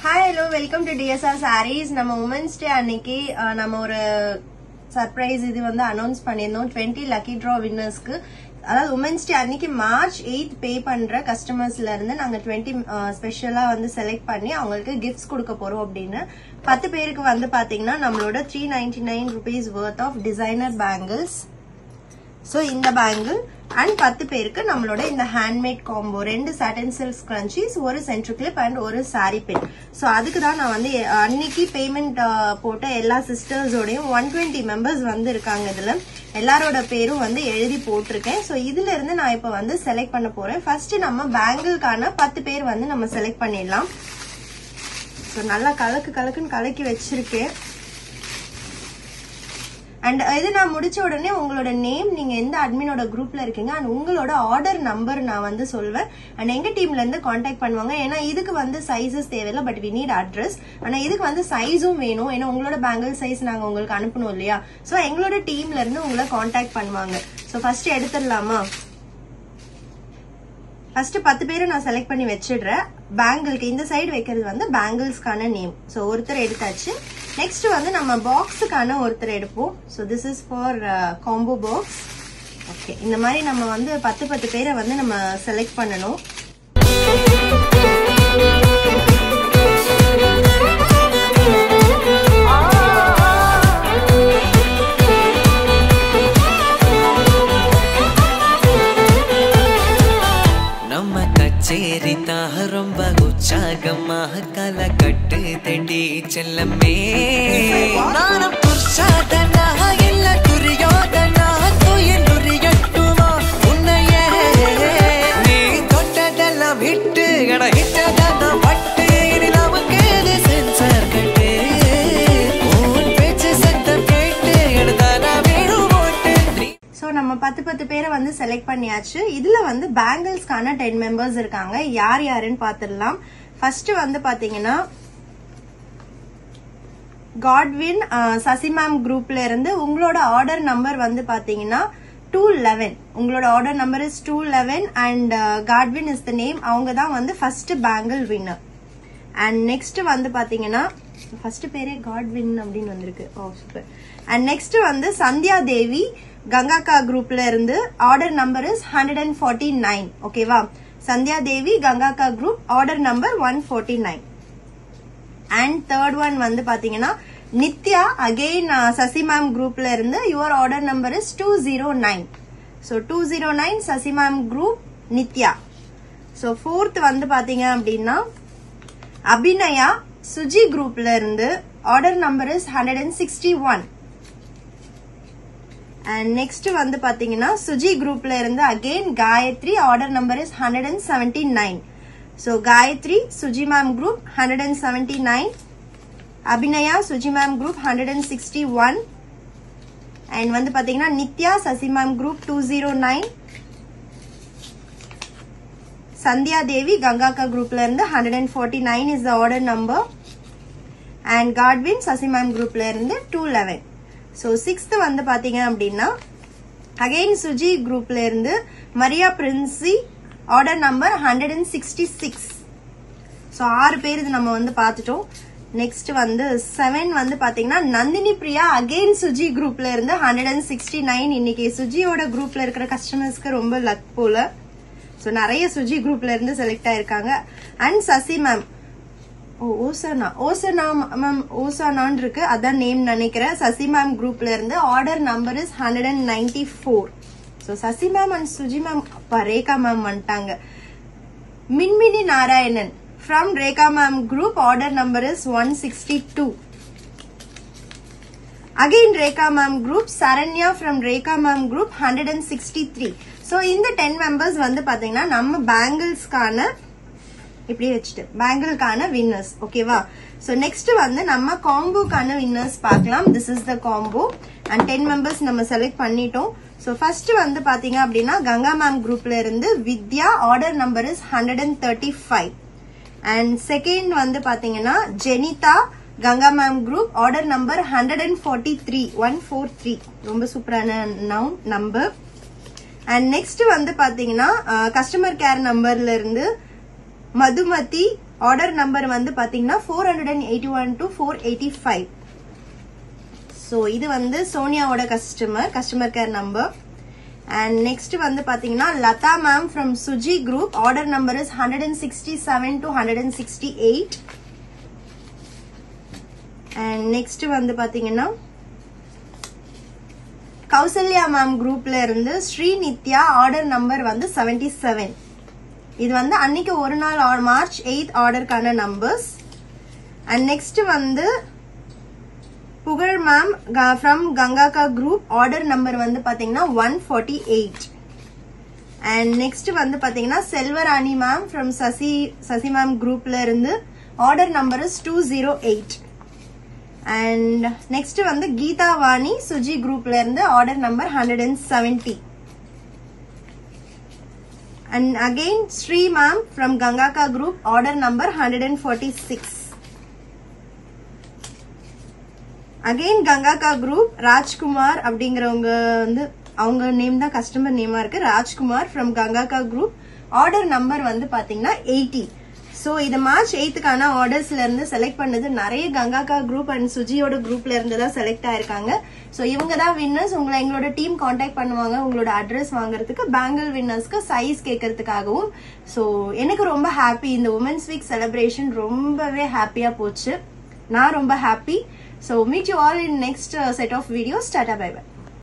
hi hello welcome to DSR saris நம்ம women's டே அன்னைக்கு அஹ், நம்ம ஒரு சர்ப்ரைஸ் இது வந்து அனௌன்ஸ் பண்ணியிருந்தோம் டுவெண்ட்டி லக்கி ட்ரா வின்னர்ஸ்க்கு அதாவது உமன்ஸ் டே அன்னைக்கு மார்ச் எயித் பே பண்ற கஸ்டமர்ஸ்ல இருந்து நாங்க டுவெண்ட்டி ஸ்பெஷலா வந்து செலக்ட் பண்ணி அவங்களுக்கு கிஃப்ட்ஸ் கொடுக்க போறோம் அப்படின்னு பத்து பேருக்கு வந்து பாத்தீங்கன்னா நம்மளோட three ninety nine rupees worth of designer bangles so இந்த பேங்கிள் அண்ட் பத்து பேருக்கு நம்மளோட இந்த ஹேண்ட்மேட் காம்போ ரெண்டு சாட்டன் சில்க் ஸ்க்ரன்ச்சீஸ் ஒரு சென்ட்ரு கிளிப் அண்ட் ஒரு சாரி பின் ஸோ அதுக்கு தான் நான் வந்து அஹ், அன்னைக்கு பேமெண்ட் போட்ட எல்லா சிஸ்டர்ஸோடையும் ஒன் டுவெண்ட்டி மெம்பர்ஸ் வந்து இருக்காங்க இதுல எல்லாரோட பேரும் வந்து எழுதி போட்டிருக்கேன் ஸோ இதுல இருந்து நான் இப்போ வந்து செலக்ட் பண்ண போறேன் ஃபர்ஸ்ட் நம்ம பேங்கிள்கான பத்து பேர் வந்து நம்ம செலக்ட் பண்ணிடலாம் ஸோ நல்லா கலக்கு கலக்குன்னு கலக்கி வச்சிருக்கேன் அண்ட் இது நான் முடிச்ச உடனே உங்களோட நேம் நீங்க எந்த அட்மினோட குரூப்ல இருக்கீங்க அண்ட் உங்களோட ஆர்டர் நம்பர் நான் வந்து சொல்வேன் அண்ட் எங்க டீம்ல இருந்து காண்டாக்ட் பண்ணுவாங்க ஏன்னா இதுக்கு வந்து சைஸஸ் தேவையில்லை பட் வி நீட் அட்ரஸ் ஆனா இதுக்கு வந்து சைஸும் வேணும் ஏன்னா உங்களோட பேங்கிள் சைஸ் நாங்க உங்களுக்கு அனுப்பணும் இல்லையா சோ எங்களோட டீம்ல இருந்து உங்களை காண்டாக்ட் பண்ணுவாங்க சோ ஃபர்ஸ்ட் எடுத்துடலாமா ஃபர்ஸ்ட் பத்து பேரை நான் செலக்ட் பண்ணி வச்சிடுறேன் பேங்கிள்க்கு இந்த சைடு வைக்கிறது வந்து பேங்கிள்ஸ்க்கான நேம் ஸோ ஒருத்தர் எடுத்தாச்சு நெக்ஸ்ட் வந்து நம்ம பாக்ஸுக்கான ஒருத்தர் எடுப்போம் so this is for combo box okay இந்த மாதிரி நம்ம வந்து பத்து பத்து பேரை வந்து நம்ம செலக்ட் பண்ணணும் நம்ம கச்சேரி தான் ரொம்ப உற்சாகமாக கலை கட்டு தண்டி செல்லமே நானும் புருஷாதனா இல்ல துரியோதனா துயில் உரியட்டுமா உன்னையே நீ தொட்டதெல்லாம் விட்டு எட இட்டதெல்லாம் பட்டு இனி நமக்கு இது சென்சார் கட்டு உன் பேச்சு சத்தம் கேட்டு எடுத்தானா வீடு போட்டு நீ ஸோ நம்ம பத்து பத்து பேரை வந்து செலக்ட் பண்ணியாச்சு இதுல வந்து பேங்கிள்ஸ்க்கான டென் மெம்பர்ஸ் இருக்காங்க யார் யாருன்னு பார்த்துடலாம் ஃபர்ஸ்ட் வந்து பாத்தீங்கன்னா காட்வின் சசி மேம் குரூப்ல இருந்து உங்களோட ஆர்டர் நம்பர் வந்து பாத்தீங்கன்னா டூ லெவன் உங்களோட order number is two eleven and Godwin is the name அவங்க தான் வந்து first bangle winner and next வந்து பாத்தீங்கன்னா ஃபர்ஸ்ட் பேரே காட்வின் அப்படின்னு வந்திருக்கு ஓ சூப்பர் அண்ட் நெக்ஸ்ட் வந்து சந்தியா தேவி கங்காக்கா குரூப்ல இருந்து order number is hundred and forty nine ஓகேவா Sandhya Devi Gangakka group order number one forty nine and third one வந்து பாத்தீங்கன்னா நித்யா அகெயின் சசி மேம் குரூப்ல இருந்து your order number is two zero nine so two zero nine Sasi ma'am group Nithya so fourth வந்து பாத்தீங்க அப்படின்னா அபிநயா சுஜி குரூப்ல இருந்து order number is hundred and sixty one and next வந்து பாத்தீங்கன்னா சுஜி குரூப்ல இருந்து again Gayathri order number is hundred and seventy nine so Gayathri Suji ma'am group hundred and seventy nine Abhinaya Suji ma'am group hundred and sixty one and வந்து பாத்தீங்கன்னா Nithya Sasi ma'am group two zero nine Sandhya Devi Gangakka குரூப்ல இருந்து hundred and forty nine is the order number and Godwin Sasi ma'am குரூப்ல இருந்து two eleven so sixth வந்து பாத்தீங்க அப்படின்னா again Suji குரூப்ல இருந்து Maria Princy order number hundred and sixty six so ஆறு பேர் இது நம்ம வந்து பார்த்துட்டோம் நெக்ஸ்ட் வந்து செவன் வந்து பாத்தீங்கன்னா நந்தினி பிரியா அகெயின் சுஜி குரூப்ல இருந்து ஹண்ட்ரட் அண்ட் சிக்ஸ்டி நைன் இன்னைக்கு சுஜியோட குரூப்ல இருக்கிற கஸ்டமர்ஸ்க்கு ரொம்ப லக் போல ஸோ நிறைய சுஜி குரூப்ல இருந்து செலக்ட் ஆயிருக்காங்க அண்ட் சசி மேம் ஓ ஓசனா ஓசனா மேம் ஓசானான் இருக்கு அதான் நேம் நினைக்கிறேன் சசி மேம் குரூப்ல இருந்து order number is hundred and ninety four so Sasi ma'am and Suji ma'am அப்பா ரேகா மேம் வந்துட்டாங்க Minmini Narayanan from Rekha ma'am group order number is one sixty two again Rekha ma'am group Saranya from Rekha ma'am group hundred and sixty three so இந்த ten members வந்து பாத்தீங்கன்னா நம்ம பேங்கிள்ஸ்க்கான இப்படி வச்சுட்டு பேங்கிள்கான வின்னர்ஸ் ஓகேவா ஸோ நெக்ஸ்ட் வந்து நம்ம காம்போக்கான வின்னர்ஸ் பார்க்கலாம் this is the combo and ten members நம்ம செலக்ட் பண்ணிட்டோம் ஸோ ஃபர்ஸ்ட் வந்து பாத்தீங்க அப்படின்னா கங்கா மேம் குரூப்ல இருந்து Vidya order number is hundred and thirty five and second வந்து பாத்தீங்கன்னா Jenitha Ganga ma'am group order number hundred and forty three one four three ரொம்ப சூப்பரான நவுன் நம்பர் அண்ட் நெக்ஸ்ட் வந்து பாத்தீங்கன்னா கஸ்டமர் கேர் நம்பர்ல இருந்து மதுமதி ஆர்டர் நம்பர் வந்து பாத்தீங்கன்னா four hundred and eighty one to four eighty five so இது வந்து சோனியாவோட customer customer care number and next வந்து பாத்தீங்கன்னா Latha ma'am from Suji group order number is hundred and sixty seven to hundred and sixty eight and next வந்து பாத்தீங்கன்னா Kausalya ma'am குரூப்ல இருந்து Sri Nithya order number வந்து செவன்டி செவன் இது வந்து அன்னைக்கு ஒரு நாள் மார்ச் எயித் ஆர்டருக்கான நம்பர்ஸ் அண்ட் நெக்ஸ்ட் வந்து புகழ் ma'am from Gangakka group order number வந்து பாத்தீங்கன்னா one forty eight and next வந்து பாத்தீங்கன்னா Selvarani ma'am from Sasi Sasi ma'am குரூப்ல இருந்து order number is two zero eight and next வந்து கீதா வாணி சுஜி குரூப்ல இருந்து order number hundred and seventy and again Sri ma'am from Gangakka group order number hundred and forty six again Gangakka group Rajkumar அப்படிங்கிறவங்க வந்து அவங்க நேம் தான் கஸ்டமர் நேமா இருக்கு Rajkumar from Gangakka group order number வந்து பாத்தீங்கன்னா எயிட்டி ஸோ இது மார்ச் எயித்துக்கான ஆர்டர்ஸ்ல இருந்து செலக்ட் பண்ணது நிறைய கங்காக்கா குரூப் அண்ட் சுஜியோட குரூப்ல இருந்து தான் செலக்ட் ஆயிருக்காங்க ஸோ இவங்க தான் வின்னர்ஸ் உங்களை எங்களோட டீம் காண்டாக்ட் பண்ணுவாங்க உங்களோட அட்ரஸ் வாங்குறதுக்கு பேங்கிள் வின்னர்ஸ்க்கு சைஸ் கேட்கறதுக்காகவும் ஸோ எனக்கு ரொம்ப ஹாப்பி இந்த உமன்ஸ் வீக் செலிப்ரேஷன் ரொம்பவே ஹாப்பியா போச்சு நான் ரொம்ப happy so meet you all in next set of videos tata bye by